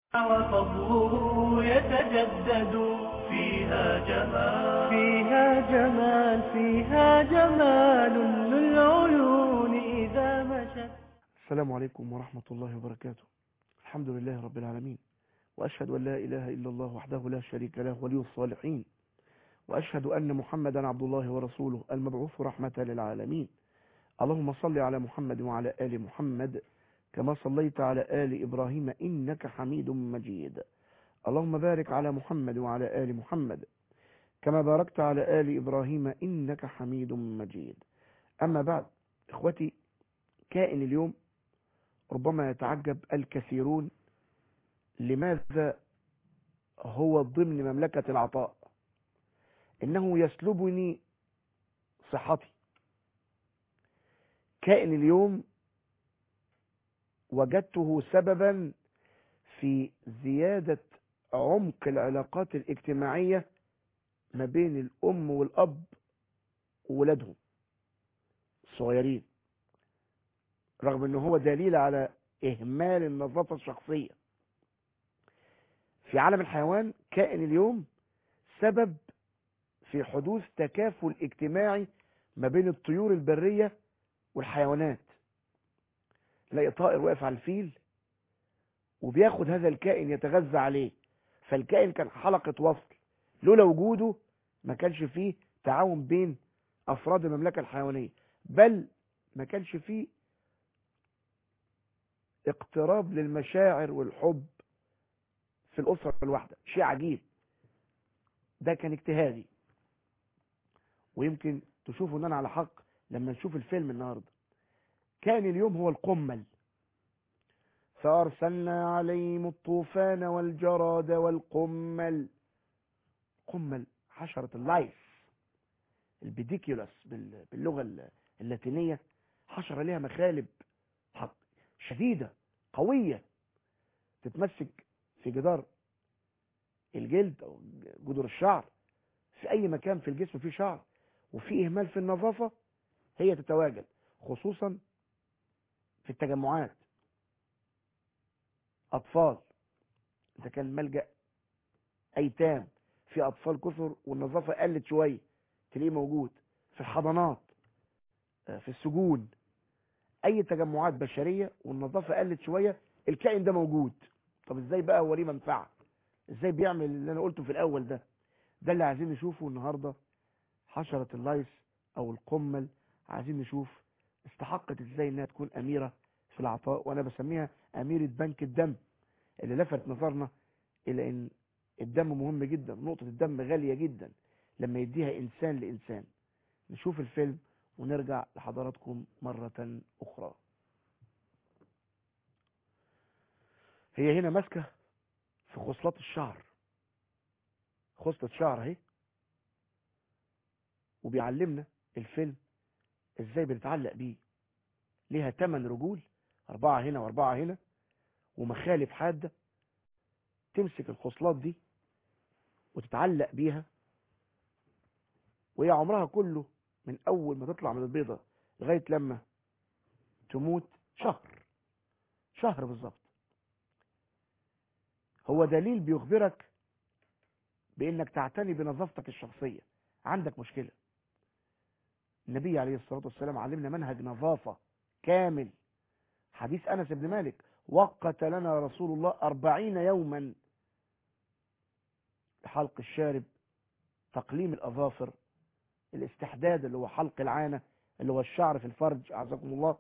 وفضله يتجدد فيها جمال فيها جمال فيها جمال للعيون إذا مشت السلام عليكم ورحمة الله وبركاته الحمد لله رب العالمين وأشهد أن لا إله إلا الله وحده لا شريك له ولي الصالحين وأشهد أن محمدا عبد الله ورسوله المبعوث رحمة للعالمين اللهم صل على محمد وعلى آل محمد كما صليت على آل إبراهيم إنك حميد مجيد اللهم بارك على محمد وعلى آل محمد كما باركت على آل إبراهيم إنك حميد مجيد أما بعد إخوتي كائن اليوم ربما يتعجب الكثيرون لماذا هو ضمن مملكة العطاء إنه يسلبني صحتي كائن اليوم وجدته سببا في زيادة عمق العلاقات الاجتماعية ما بين الأم والأب وولادهم الصغيرين رغم أنه هو دليل على إهمال النظافة الشخصية في عالم الحيوان كائن اليوم سبب في حدوث تكافل اجتماعي ما بين الطيور البرية والحيوانات تلاقي طائر واقف على الفيل وبياخد هذا الكائن يتغذى عليه فالكائن كان حلقة وصل لولا وجوده ما كانش فيه تعاون بين أفراد المملكة الحيوانية بل ما كانش فيه اقتراب للمشاعر والحب في الأسرة الواحدة شيء عجيب ده كان اجتهادي ويمكن تشوفوا ان انا على حق لما نشوف الفيلم النهارده كان اليوم هو القمل فأرسلنا عليهم الطوفان والجراد والقمل قمل حشرة اللايف البيديكيولس باللغة اللاتينية حشرة لها مخالب شديدة قوية تتمسك في جدار الجلد أو جدر الشعر في أي مكان في الجسم فيه شعر وفي إهمال في النظافة هي تتواجد خصوصا في التجمعات أطفال إذا كان ملجأ أيتام في أطفال كثر والنظافة قلت شوية تلاقيه موجود في الحضانات في السجون أي تجمعات بشرية والنظافة قلت شوية الكائن ده موجود طب إزاي بقى هو ليه منفعة إزاي بيعمل اللي أنا قلته في الأول ده ده اللي عايزين نشوفه النهاردة حشرة اللايس أو القمل عايزين نشوف استحقت إزاي إنها تكون أميرة في العطاء وانا بسميها اميرة بنك الدم اللي لفت نظرنا الى ان الدم مهم جدا نقطة الدم غالية جدا لما يديها انسان لانسان نشوف الفيلم ونرجع لحضراتكم مرة اخرى هي هنا ماسكة في خصلات الشعر خصلة شعر اهي وبيعلمنا الفيلم ازاي بنتعلق بيه ليها 8 رجول أربعة هنا وأربعة هنا ومخالب حادة تمسك الخصلات دي وتتعلق بيها وهي عمرها كله من أول ما تطلع من البيضة لغاية لما تموت شهر شهر بالظبط هو دليل بيخبرك بأنك تعتني بنظافتك الشخصية عندك مشكلة النبي عليه الصلاة والسلام علمنا منهج نظافة كامل حديث أنس بن مالك وقت لنا رسول الله أربعين يوما حلق الشارب تقليم الأظافر الاستحداد اللي هو حلق العانة اللي هو الشعر في الفرج أعزكم الله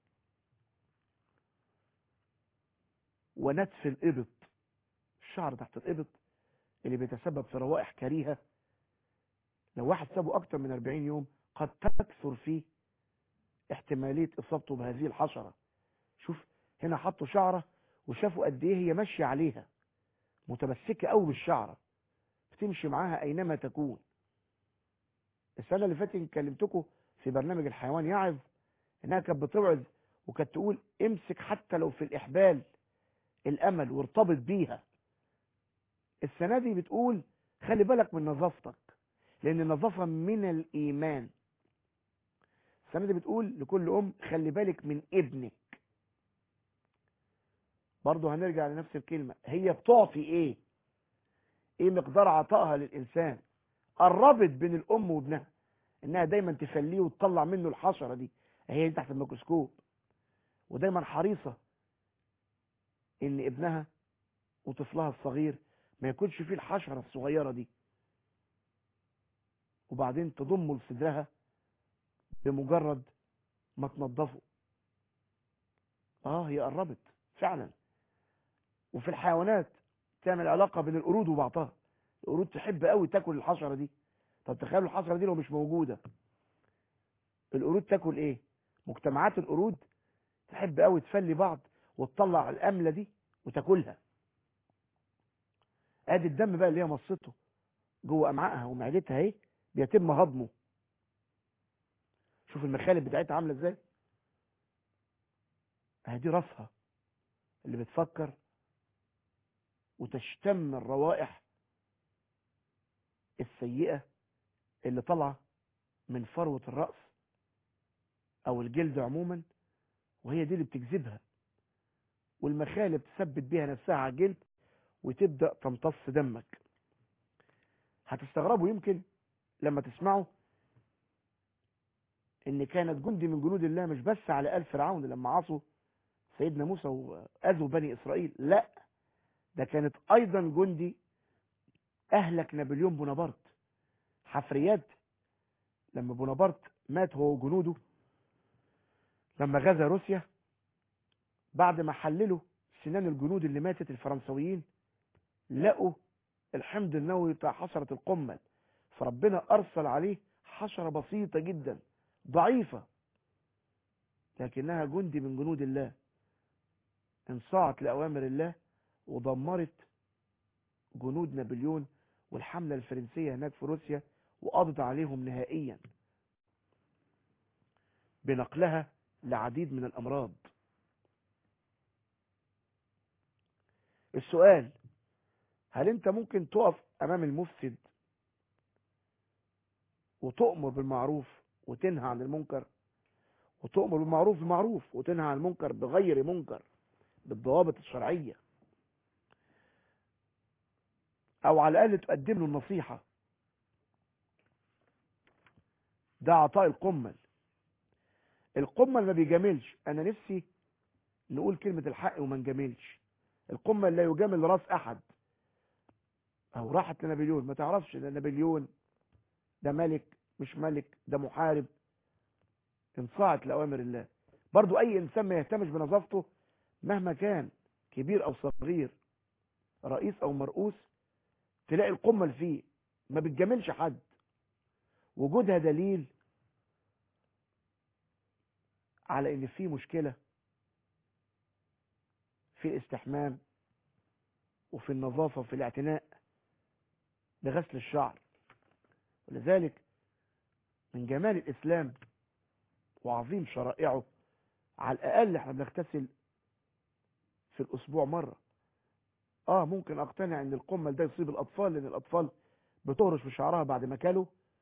ونتف الإبط الشعر تحت الإبط اللي بيتسبب في روائح كريهة لو واحد سابه أكتر من 40 يوم قد تكثر فيه احتمالية إصابته بهذه الحشرة شوف هنا حطوا شعرة وشافوا قد ايه هي ماشية عليها متمسكة قوي بالشعرة بتمشي معاها اينما تكون السنة اللي فاتت كلمتكم في برنامج الحيوان يعظ انها كانت بتوعظ وكانت تقول امسك حتى لو في الاحبال الامل وارتبط بيها السنة دي بتقول خلي بالك من نظافتك لان النظافة من الايمان السنة دي بتقول لكل ام خلي بالك من ابنك برضه هنرجع لنفس الكلمة هي بتعطي ايه ايه مقدار عطائها للانسان قربت بين الام وابنها انها دايما تفليه وتطلع منه الحشرة دي هي دي تحت الميكروسكوب ودايما حريصة ان ابنها وطفلها الصغير ما يكونش فيه الحشرة الصغيرة دي وبعدين تضمه لصدرها بمجرد ما تنضفه اه هي قربت فعلا وفي الحيوانات تعمل علاقة بين القرود وبعضها القرود تحب قوي تاكل الحشرة دي طب تخيلوا الحشرة دي لو مش موجودة القرود تاكل ايه مجتمعات القرود تحب قوي تفلي بعض وتطلع الأملة دي وتاكلها ادي الدم بقى اللي هي مصته جوه امعائها ومعدتها اهي بيتم هضمه شوف المخالب بتاعتها عامله ازاي اهي دي راسها اللي بتفكر وتشتم الروائح السيئة اللي طالعه من فروة الرأس او الجلد عموما وهي دي اللي بتجذبها والمخالب تثبت بيها نفسها على الجلد وتبدأ تمتص دمك هتستغربوا يمكن لما تسمعوا ان كانت جندي من جنود الله مش بس على آل فرعون لما عصوا سيدنا موسى وأذوا بني إسرائيل لا ده كانت أيضا جندي أهلك نابليون بونابرت حفريات لما بونابرت مات هو وجنوده لما غزا روسيا بعد ما حللوا سنان الجنود اللي ماتت الفرنسويين لقوا الحمض النووي بتاع حشرة القمل فربنا أرسل عليه حشرة بسيطة جدا ضعيفة لكنها جندي من جنود الله انصاعت لأوامر الله ودمرت جنود نابليون والحملة الفرنسية هناك في روسيا وقضت عليهم نهائيا بنقلها لعديد من الأمراض السؤال هل انت ممكن تقف امام المفسد وتؤمر بالمعروف وتنهى عن المنكر وتؤمر بالمعروف بمعروف وتنهى عن المنكر بغير منكر بالضوابط الشرعية او على الاقل تقدم له النصيحة ده عطاء القمل القمل ما بيجاملش انا نفسي نقول كلمة الحق وما نجاملش القمل لا يجامل راس احد او راحت لنابليون ما تعرفش ده نابليون ده ملك مش ملك ده محارب انصاعت لأوامر الله برضو اي انسان ما يهتمش بنظافته مهما كان كبير او صغير رئيس او مرؤوس تلاقي القمل فيه ما بتجاملش حد وجودها دليل على ان في مشكلة في الاستحمام وفي النظافة وفي الاعتناء بغسل الشعر ولذلك من جمال الإسلام وعظيم شرائعه على الأقل احنا بنغتسل في الأسبوع مرة اه ممكن اقتنع ان القمل ده يصيب الأطفال لأن الأطفال بتهرش في شعرها بعد ما كلوا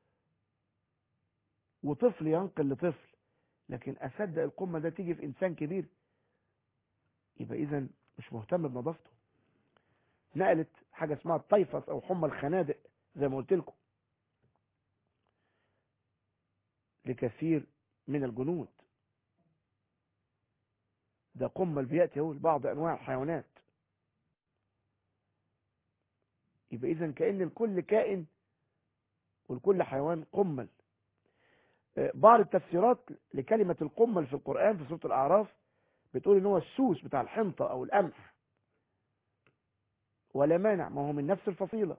وطفل ينقل لطفل لكن أصدق القمل ده تيجي في إنسان كبير يبقى إذا مش مهتم بنظافته نقلت حاجة اسمها الطيفس او حمى الخنادق زي ما قلت لكم لكثير من الجنود ده قمل بيأتي هو لبعض انواع الحيوانات يبقى اذا كأن لكل كائن ولكل حيوان قمل بعض التفسيرات لكلمة القمل في القرآن في سورة الأعراف بتقول ان هو السوس بتاع الحنطة او القمح ولا مانع ما هو من نفس الفصيلة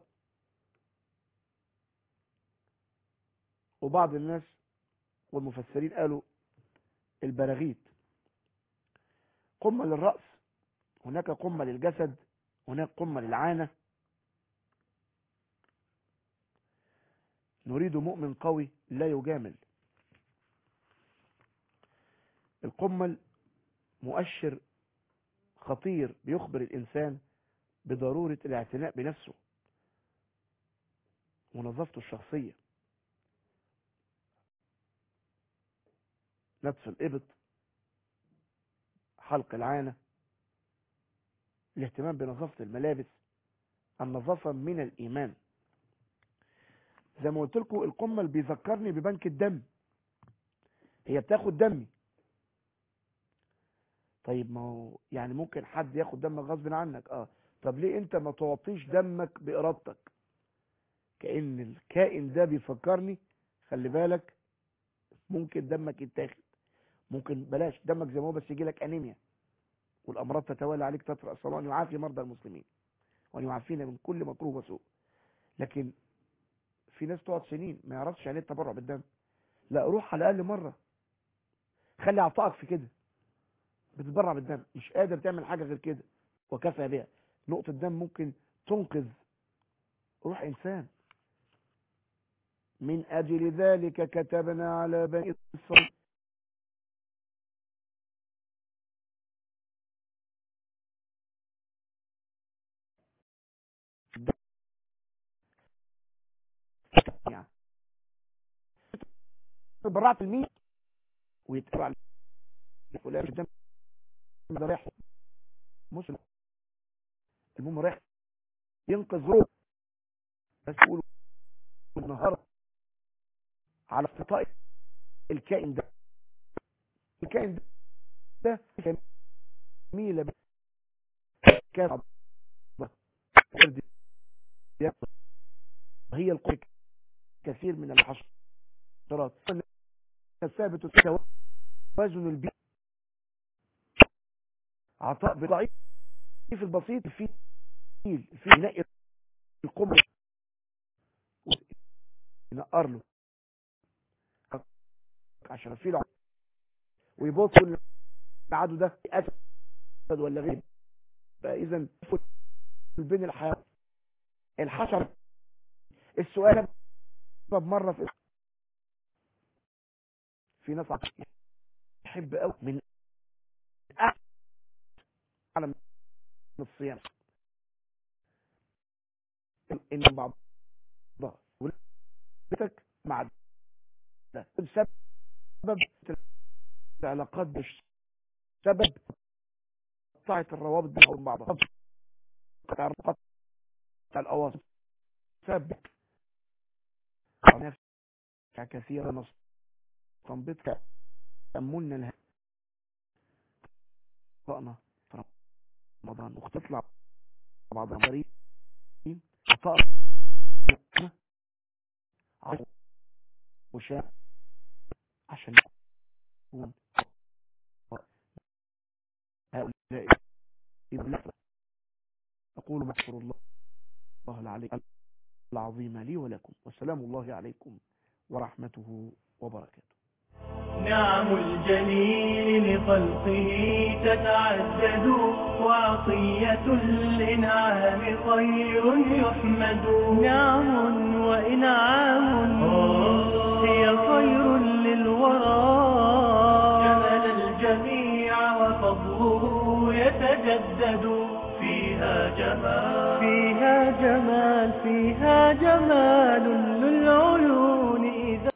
وبعض الناس والمفسرين قالوا البراغيث قمة للرأس هناك قمة للجسد هناك قمة للعانة نريد مؤمن قوي لا يجامل القمل مؤشر خطير بيخبر الإنسان بضرورة الاعتناء بنفسه ونظافته الشخصية نتف الإبط حلق العانة الاهتمام بنظافة الملابس النظافة من الإيمان زي ما قلت لكم القمل بيذكرني ببنك الدم هي بتاخد دمي طيب ما هو يعني ممكن حد ياخد دمك غصب عنك اه طب ليه انت ما تعطيش دمك بارادتك كأن الكائن ده بيفكرني خلي بالك ممكن دمك يتاخد ممكن بلاش دمك زي ما هو بس يجي لك انيميا والامراض تتوالى عليك تطرأ أسأل الله ان يعافي مرضى المسلمين وان يعافينا من كل مكروه وسوء لكن في ناس تقعد سنين ما يعرفش يعني ايه التبرع بالدم لا روح على الاقل مره خلي عطائك في كده بتتبرع بالدم مش قادر تعمل حاجه غير كده وكفى بها نقطه دم ممكن تنقذ روح انسان من اجل ذلك كتبنا على بني اسرائيل يعني برعت الميت ويتبع فلان الدم ده رايح مسلم المهم رايح ينقذ روح بس يقولوا النهارده على افتقاء الكائن ده الكائن ده ده جميلة كان هي القوة كثير من الحشرات الثابت توازن البيئة عطاء ضعيف البسيط في في ينقي القمر ينقر له عشان افيله ويبص العدو ده اسد ولا غير فاذا بين الحياه الحشر السؤال طب مره في في ناس يحب قوي من اعلى من الصيام ان بعض ولتك مع ده سبب العلاقات مش سبب قطعت الروابط بين بعضها قطع قطع الاواصر سبب نفسها كثيرا نستنبطك تأملنا لها قرأنا في رمضان وتطلع بعض المريض عطاء وشاء عشان يكون هؤلاء إذن أقول مغفر الله الله العلي العظيم لي ولكم والسلام الله عليكم ورحمته وبركاته نعم الجليل لخلقه تتعدد وعطية الإنعام خير يحمد نعم وإنعام هي خير للورى جمل الجميع وفضله يتجدد فيها جمال فيها جمال فيها جمال للعيون